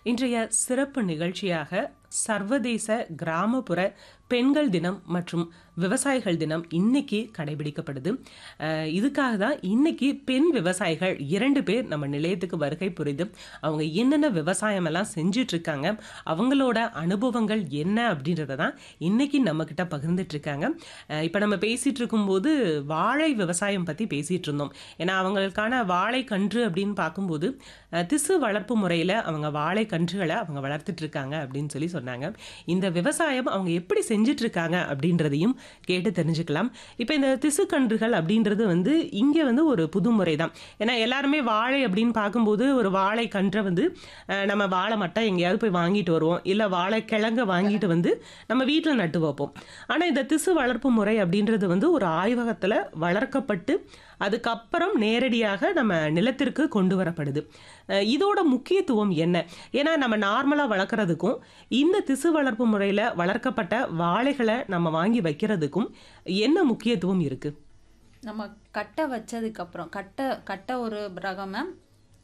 இன்றைய சிறப்பு நிகழ்ச்சியாக சர்வதேச கிராமப்புற பெண்கள் தினம் மற்றும் விவசாயிகள் தினம் இன்னைக்கு கடைபிடிக்கப்படுது அஹ் இதுக்காக தான் இன்னைக்கு பெண் விவசாயிகள் இரண்டு பேர் நம்ம நிலையத்துக்கு வருகை புரிது அவங்க என்னென்ன விவசாயம் எல்லாம் செஞ்சுட்டு இருக்காங்க அவங்களோட அனுபவங்கள் என்ன அப்படின்றத தான் இன்னைக்கு நம்ம கிட்ட பகிர்ந்துட்டு இருக்காங்க அஹ் இப்ப நம்ம பேசிட்டு இருக்கும்போது வாழை விவசாயம் பத்தி பேசிட்டு இருந்தோம் ஏன்னா அவங்களுக்கான வாழை கன்று அப்படின்னு பார்க்கும்போது அஹ் திசு வளர்ப்பு முறையில அவங்க வாழை கன்றுகளை அவங்க வளர்த்துட்டு இருக்காங்க அப்படின்னு சொல்லி சொன்னாங்க இந்த விவசாயம் அவங்க எப்படி செஞ்சுட்டு இருக்காங்க அப்படின்றதையும் கேட்டு தெரிஞ்சுக்கலாம் இப்போ இந்த திசு கன்றுகள் அப்படின்றது வந்து இங்கே வந்து ஒரு புது முறை தான் ஏன்னா எல்லாருமே வாழை அப்படின்னு பார்க்கும்போது ஒரு வாழை கன்றை வந்து அஹ், நம்ம வாழை மட்டை எங்கேயாவது போய் வாங்கிட்டு வருவோம் இல்லை வாழை கிழங்க வாங்கிட்டு வந்து நம்ம வீட்டில் நட்டு வைப்போம் ஆனால் இந்த திசு வளர்ப்பு முறை அப்படின்றது வந்து ஒரு ஆய்வகத்தில் வளர்க்கப்பட்டு அதுக்கப்புறம் நேரடியாக நம்ம நிலத்திற்கு கொண்டு வரப்படுது அஹ் இதோட முக்கியத்துவம் என்ன ஏன்னா நம்ம நார்மலாக வளர்க்குறதுக்கும் இந்த திசு வளர்ப்பு முறையில் வளர்க்கப்பட்ட வாழைகளை நம்ம வாங்கி வைக்கிறதுக்கும் என்ன முக்கியத்துவம் இருக்குது நம்ம கட்டை வச்சதுக்கப்புறம் கட்டை கட்டை ஒரு ரகம் மேம்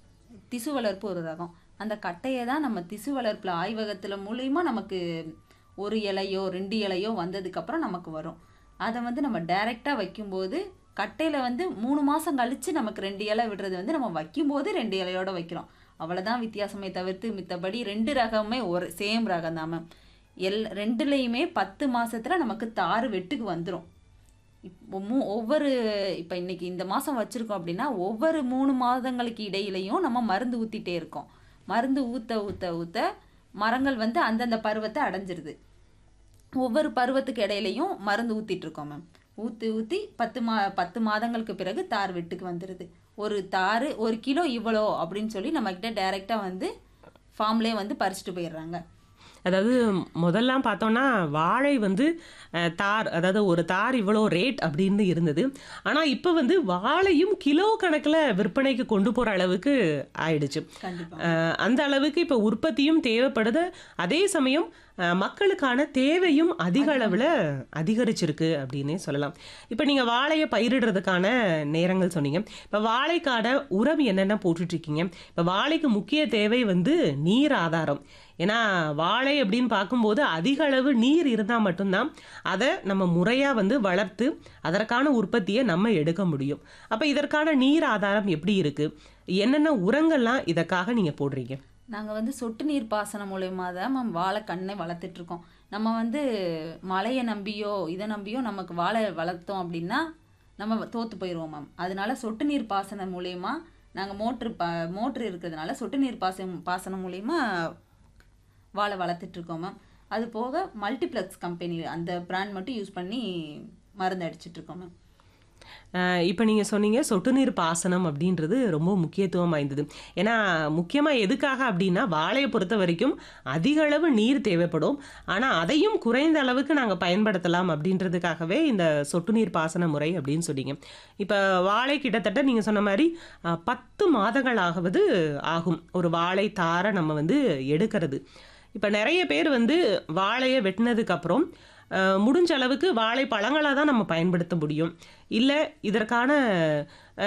திசு வளர்ப்பு ஒரு ரகம் அந்த கட்டையை தான் நம்ம திசு வளர்ப்பில் ஆய்வகத்தில் மூலியமா நமக்கு ஒரு இலையோ ரெண்டு இலையோ வந்ததுக்கப்புறம் நமக்கு வரும் அதை வந்து நம்ம டைரெக்டாக வைக்கும்போது கட்டையில் வந்து மூணு மாதம் கழித்து நமக்கு ரெண்டு இலை விடுறது வந்து நம்ம வைக்கும்போது ரெண்டு இலையோட வைக்கிறோம் அவ்வளோதான் வித்தியாசமே தவிர்த்து மித்தபடி ரெண்டு ரகமே ஒரு சேம் ரகம் தான் மேம் எல் ரெண்டுலேயுமே பத்து மாசத்துல நமக்கு தாறு வெட்டுக்கு வந்துடும் இப்போ மூ ஒவ்வொரு இப்போ இன்னைக்கு இந்த மாதம் வச்சுருக்கோம் அப்படின்னா ஒவ்வொரு மூணு மாதங்களுக்கு இடையிலையும் நம்ம மருந்து ஊற்றிட்டே இருக்கோம் மருந்து ஊற்ற ஊற்ற ஊற்ற மரங்கள் வந்து அந்தந்த பருவத்தை அடைஞ்சிருது ஒவ்வொரு பருவத்துக்கு இடையிலையும் மருந்து ஊற்றிட்டு இருக்கோம் மேம் ஊற்றி ஊற்றி பத்து மா பத்து மாதங்களுக்கு பிறகு தார் வெட்டுக்கு வந்துடுது ஒரு தார் ஒரு கிலோ இவ்வளோ அப்படின்னு சொல்லி நம்மக்கிட்ட டைரெக்டாக வந்து ஃபார்ம்லேயே வந்து பறிச்சுட்டு போயிடுறாங்க அதாவது முதல்லாம் பார்த்தோம்னா வாழை வந்து அஹ், தார் அதாவது ஒரு தார் இவ்வளோ ரேட் அப்படின்னு இருந்தது ஆனால் இப்போ வந்து வாழையும் கிலோ கணக்கில் விற்பனைக்கு கொண்டு போகிற அளவுக்கு ஆயிடுச்சு கண்டிப்பாக அஹ், அந்த அளவுக்கு இப்போ உற்பத்தியும் தேவைப்படுது அதே சமயம் அஹ், மக்களுக்கான தேவையும் அதிக அளவில் அதிகரிச்சிருக்கு அப்படின்னே சொல்லலாம் இப்போ நீங்கள் வாழையை பயிரிடுறதுக்கான நேரங்கள் சொன்னீங்க இப்போ வாழைக்கான உரம் என்னென்ன போட்டுட்ருக்கீங்க இப்போ வாழைக்கு முக்கிய தேவை வந்து நீர் ஆதாரம் ஏன்னா வாழை அப்படின்னு பார்க்கும்போது அதிக அளவு நீர் இருந்தால் மட்டும்தான் அதை நம்ம முறையாக வந்து வளர்த்து அதற்கான உற்பத்தியை நம்ம எடுக்க முடியும் அப்போ இதற்கான நீர் ஆதாரம் எப்படி இருக்குது என்னென்ன உரங்கள்லாம் இதற்காக நீங்கள் போடுறீங்க நாங்கள் வந்து சொட்டு நீர் பாசனம் மூலயமா தான் மேம் வாழை கண்ணை வளர்த்துட்டு இருக்கோம் நம்ம வந்து மழையை நம்பியோ இதை நம்பியோ நமக்கு வாழை வளர்த்தோம் அப்படின்னா நம்ம தோத்து போயிடுவோம் மேம் அதனால சொட்டு நீர் பாசனம் மூலயமா நாங்கள் மோட்ரு ப மோட்ரு இருக்கிறதுனால சொட்டு நீர் பாசனம் பாசனம் மூலயமா வாழை வளர்த்துட்டு இருக்கோம் மேம் அது போக மல்டிப்ளெக்ஸ் கம்பெனி அந்த பிராண்ட் மட்டும் யூஸ் பண்ணி மருந்து அடிச்சிட்டு இருக்கோம் மேம் இப்போ நீங்கள் சொன்னீங்க சொட்டு நீர் பாசனம் அப்படின்றது ரொம்ப முக்கியத்துவம் வாய்ந்தது ஏன்னா முக்கியமாக எதுக்காக அப்படின்னா வாழையை பொறுத்த வரைக்கும் அதிக அளவு நீர் தேவைப்படும் ஆனால் அதையும் குறைந்த அளவுக்கு நாங்கள் பயன்படுத்தலாம் அப்படின்றதுக்காகவே இந்த சொட்டு நீர் பாசன முறை அப்படின்னு சொன்னீங்க இப்போ வாழை கிட்டத்தட்ட நீங்கள் சொன்ன மாதிரி அஹ், பத்து மாதங்களாவது ஆகும் ஒரு வாழை தாரை நம்ம வந்து எடுக்கிறது இப்போ நிறைய பேர் வந்து வாழையை வெட்டினதுக்கப்புறம் அஹ், முடிஞ்ச அளவுக்கு வாழை பழங்களாக தான் நம்ம பயன்படுத்த முடியும் இல்லை இதற்கான